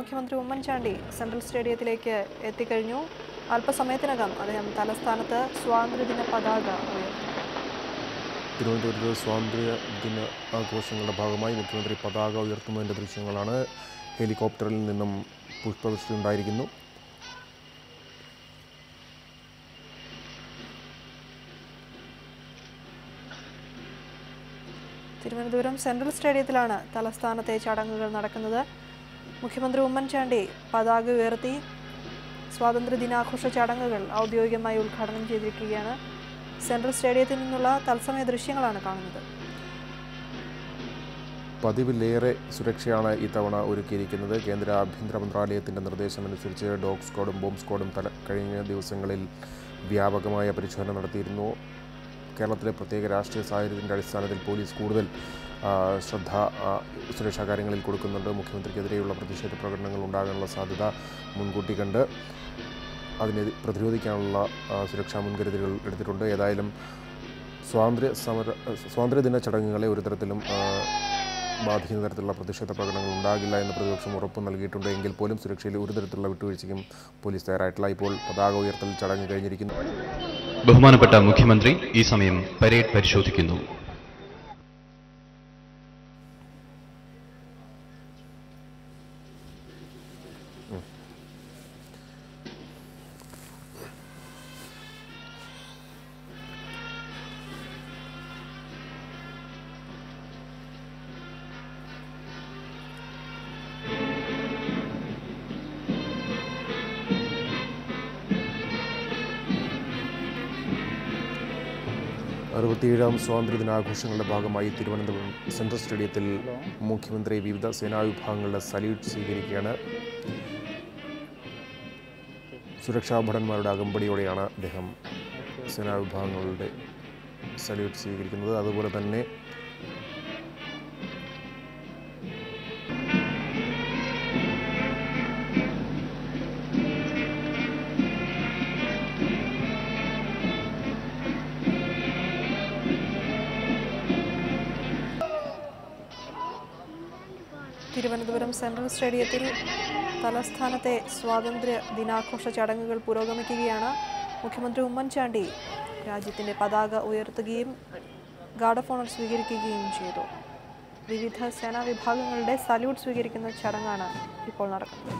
മുഖ്യമന്ത്രി ഉമ്മൻചാണ്ടി സെൻട്രൽ സ്റ്റേഡിയത്തിലേക്ക് എത്തിക്കഴിഞ്ഞു അല്പസമയത്തിനകം അദ്ദേഹം തലസ്ഥാനത്ത് സ്വാതന്ത്ര്യദിന പതാക ഉയർത്തും തിരുവനന്തപുരത്ത് സ്വാതന്ത്ര്യ ദിന ആഘോഷങ്ങളുടെ ഭാഗമായി മുഖ്യമന്ത്രി പതാക ഉയർത്തുന്നതിൻ്റെ ദൃശ്യങ്ങളാണ് ഹെലികോപ്റ്ററിൽ നിന്നും പുഷ്പവൃഷ്ടി ഉണ്ടായിരിക്കുന്നു തിരുവനന്തപുരം സെൻട്രൽ സ്റ്റേഡിയത്തിലാണ് തലസ്ഥാനത്തെ ചടങ്ങുകൾ നടക്കുന്നത് മുഖ്യമന്ത്രി ഉമ്മൻചാണ്ടി പതാക ഉയർത്തി സ്വാതന്ത്ര്യ ദിനാഘോഷ ചടങ്ങുകൾ ഔദ്യോഗികമായി ഉദ്ഘാടനം ചെയ്തിരിക്കുകയാണ് സെൻട്രൽ സ്റ്റേഡിയത്തിൽ നിന്നുള്ള തത്സമയ ദൃശ്യങ്ങളാണ് കാണുന്നത് പതിവിലേറെ സുരക്ഷയാണ് ഇത്തവണ ഒരുക്കിയിരിക്കുന്നത് കേന്ദ്ര ആഭ്യന്തര മന്ത്രാലയത്തിൻ്റെ നിർദ്ദേശമനുസരിച്ച് ഡോഗ് സ്ക്വാഡും ബോംബ് സ്ക്വാഡും തല കഴിഞ്ഞ ദിവസങ്ങളിൽ വ്യാപകമായ പരിശോധന നടത്തിയിരുന്നു കേരളത്തിലെ പ്രത്യേക രാഷ്ട്രീയ സാഹചര്യത്തിൻ്റെ അടിസ്ഥാനത്തിൽ പോലീസ് കൂടുതൽ ആ, ശ്രദ്ധ ആ, സുരക്ഷാ കാര്യങ്ങളിൽ കൊടുക്കുന്നുണ്ട് മുഖ്യമന്ത്രിക്കെതിരെയുള്ള പ്രതിഷേധ പ്രകടനങ്ങൾ ഉണ്ടാകാനുള്ള സാധ്യത മുൻകൂട്ടി കണ്ട് അതിനെ പ്രതിരോധിക്കാനുള്ള ആ, സുരക്ഷാ മുൻകരുതലുകൾ എടുത്തിട്ടുണ്ട് ഏതായാലും സ്വാതന്ത്ര്യ സമര സ്വാതന്ത്ര്യദിന ചടങ്ങുകളെ ഒരു തരത്തിലും ആ, ബാധിക്കുന്ന തരത്തിലുള്ള പ്രതിഷേധ പ്രകടനങ്ങൾ ഉണ്ടാകില്ല എന്ന് പ്രതിപക്ഷം ഉറപ്പ് നൽകിയിട്ടുണ്ട് എങ്കിൽ പോലും സുരക്ഷയിൽ ഒരു തരത്തിലുള്ള വിട്ടുവീഴ്ചയ്ക്കും പോലീസ് തയ്യാറായിട്ടില്ല ഇപ്പോൾ പതാക ഉയർത്തൽ ചടങ്ങ് കഴിഞ്ഞിരിക്കുന്നു ബഹുമാനപ്പെട്ട മുഖ്യമന്ത്രി ഈ സമയം പരേഡ് പരിശോധിക്കുന്നു അറുപത്തിയേഴാം സ്വാതന്ത്ര്യ ദിനാഘോഷങ്ങളുടെ ഭാഗമായി തിരുവനന്തപുരം സെൻട്രൽ സ്റ്റേഡിയത്തിൽ മുഖ്യമന്ത്രി വിവിധ സേനാവിഭാഗങ്ങളുടെ സല്യൂട്ട് സ്വീകരിക്കുകയാണ് സുരക്ഷാ ഭടന്മാരുടെ അകമ്പടിയോടെയാണ് അദ്ദേഹം സേനാവിഭാഗങ്ങളുടെ സല്യൂട്ട് സ്വീകരിക്കുന്നത് അതുപോലെ തന്നെ തിരുവനന്തപുരം സെൻട്രൽ സ്റ്റേഡിയത്തിൽ തലസ്ഥാനത്തെ സ്വാതന്ത്ര്യ ദിനാഘോഷ ചടങ്ങുകൾ പുരോഗമിക്കുകയാണ് മുഖ്യമന്ത്രി ഉമ്മൻചാണ്ടി രാജ്യത്തിൻ്റെ പതാക ഉയർത്തുകയും ഗാർഡ് ഓഫ് ഓണർ സ്വീകരിക്കുകയും ചെയ്തു വിവിധ സേനാ വിഭാഗങ്ങളുടെ സല്യൂട്ട് സ്വീകരിക്കുന്ന ചടങ്ങാണ് ഇപ്പോൾ നടക്കുന്നത്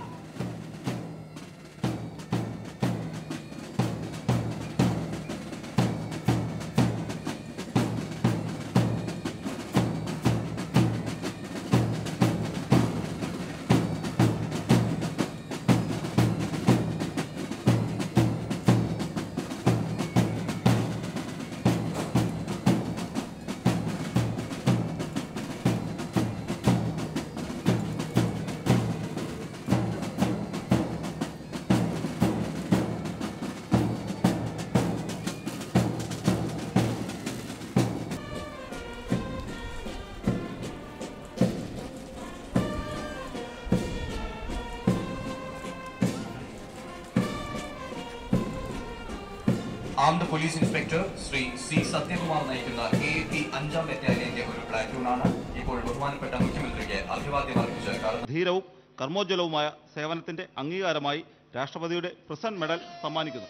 armed police inspector Shri C Sathyakumar നയിക്കുന്ന എ പി അഞ്ചാം ബറ്റാലിയന്റെ ഒരു പ്ലാറ്റൂണാണ് ഇപ്പോൾ ബഹുമാനപ്പെട്ട മുഖ്യമന്ത്രിക്ക് അഭിവാദ്യം അർപ്പിച്ച് കടന്നു ധീരവും കർമ്മോജ്വലവുമായ സേവനത്തിന്റെ അംഗീകാരമായി രാഷ്ട്രപതിയുടെ പ്രസന്റ് മെഡൽ സമ്മാനിക്കുന്നു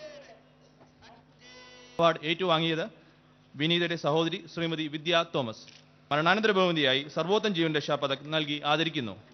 അവാർഡ് ഏറ്റുവാങ്ങിയത് വിനീതയുടെ സഹോദരി ശ്രീമതി വിദ്യ തോമസ് മരണാനന്തര ബഹുമതിയായി സർവോത്തം ജീവൻ രക്ഷാ പതക് നൽകി ആദരിക്കുന്നു